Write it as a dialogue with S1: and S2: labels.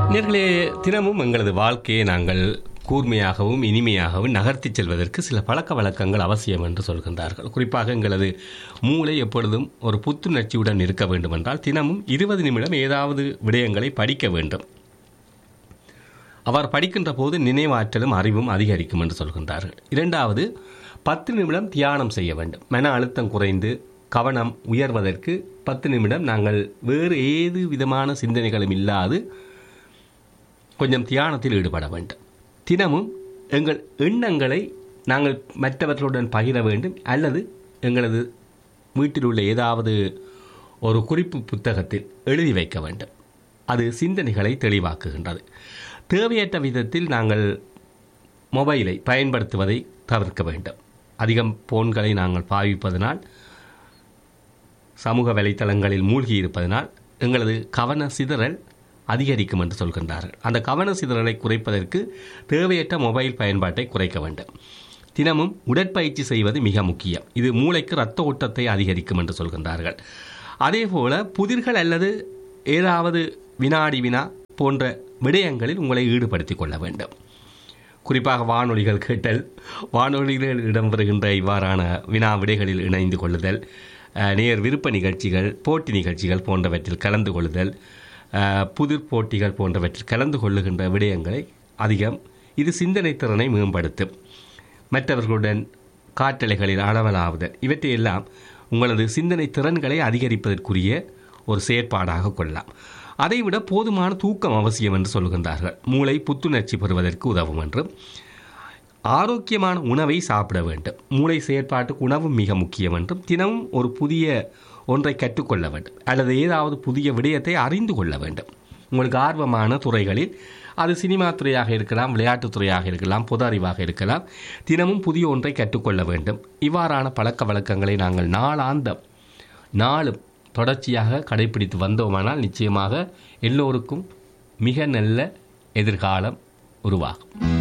S1: நேர்களே தினமும் எங்களது வாழ்க்கையை நாங்கள் கூர்மையாகவும் இனிமையாகவும் நகர்த்திச் செல்வதற்கு சில பழக்க வழக்கங்கள் அவசியம் என்று சொல்கின்றார்கள் குறிப்பாக எங்களது மூளை எப்பொழுதும் ஒரு புத்துணர்ச்சியுடன் இருக்க வேண்டும் என்றால் தினமும் இருபது நிமிடம் ஏதாவது விடயங்களை படிக்க வேண்டும் அவர் படிக்கின்ற போது நினைவாற்றலும் அறிவும் அதிகரிக்கும் என்று சொல்கின்றார்கள் இரண்டாவது பத்து நிமிடம் தியானம் செய்ய வேண்டும் மன அழுத்தம் குறைந்து கவனம் உயர்வதற்கு பத்து நிமிடம் நாங்கள் வேறு ஏது விதமான சிந்தனைகளும் இல்லாது கொஞ்சம் தியானத்தில் ஈடுபட வேண்டும் தினமும் எங்கள் எண்ணங்களை நாங்கள் மற்றவர்களுடன் பகிர வேண்டும் அல்லது எங்களது வீட்டில் உள்ள ஏதாவது ஒரு குறிப்பு புத்தகத்தில் எழுதி வைக்க வேண்டும் அது சிந்தனைகளை தெளிவாக்குகின்றது தேவையற்ற விதத்தில் நாங்கள் மொபைலை பயன்படுத்துவதை தவிர்க்க வேண்டும் அதிகம் போன்களை நாங்கள் பாவிப்பதனால் சமூக வலைத்தளங்களில் மூழ்கி இருப்பதனால் எங்களது கவன சிதறல் அதிகரிக்கும் என்று சொல்கின்றார்கள் அந்த கவன சிதறலை குறைப்பதற்கு தேவையற்ற மொபைல் பயன்பாட்டை குறைக்க வேண்டும் தினமும் உடற்பயிற்சி செய்வது மிக முக்கியம் இது மூளைக்கு இரத்த ஓட்டத்தை அதிகரிக்கும் என்று சொல்கின்றார்கள் அதேபோல புதிர்கள் அல்லது ஏதாவது வினாடி வினா போன்ற விடயங்களில் உங்களை ஈடுபடுத்திக் கொள்ள வேண்டும் குறிப்பாக வானொலிகள் கேட்டல் வானொலிகளில் இடம்பெறுகின்ற இவ்வாறான வினா விடைகளில் இணைந்து கொள்ளுதல் அஹ், நேர் விருப்ப நிகழ்ச்சிகள் போட்டி நிகழ்ச்சிகள் போன்றவற்றில் கலந்து கொள்ளுதல் அஹ், புதிர் போட்டிகள் போன்றவற்றில் கலந்து கொள்ளுகின்ற விடயங்களை அதிகம் இது சிந்தனை திறனை மேம்படுத்தும் மற்றவர்களுடன் காற்றலைகளில் அளவலாவுதல் இவற்றையெல்லாம் உங்களது சிந்தனை திறன்களை அதிகரிப்பதற்குரிய ஒரு செயற்பாடாக கொள்ளலாம் அதைவிட போதுமான தூக்கம் அவசியம் என்று சொல்கின்றார்கள் மூளை புத்துணர்ச்சி பெறுவதற்கு உதவும் என்றும் ஆரோக்கியமான உணவை சாப்பிட வேண்டும் மூளை செயற்பாட்டுக்கு உணவு மிக முக்கியம் என்றும் தினமும் ஒரு புதிய ஒன்றை கற்றுக்கொள்ள வேண்டும் அல்லது ஏதாவது புதிய விடயத்தை அறிந்து கொள்ள வேண்டும் உங்களுக்கு ஆர்வமான துறைகளில் அது சினிமா துறையாக இருக்கலாம் விளையாட்டுத் துறையாக இருக்கலாம் பொது அறிவாக இருக்கலாம் தினமும் புதிய ஒன்றை கற்றுக்கொள்ள வேண்டும் இவ்வாறான பழக்க வழக்கங்களை நாங்கள் நாளாந்தம் நாளும் தொடர்ச்சியாக கடைபிடித்து வந்தோமானால் நிச்சயமாக எல்லோருக்கும் மிக நல்ல எதிர்காலம் உருவாகும்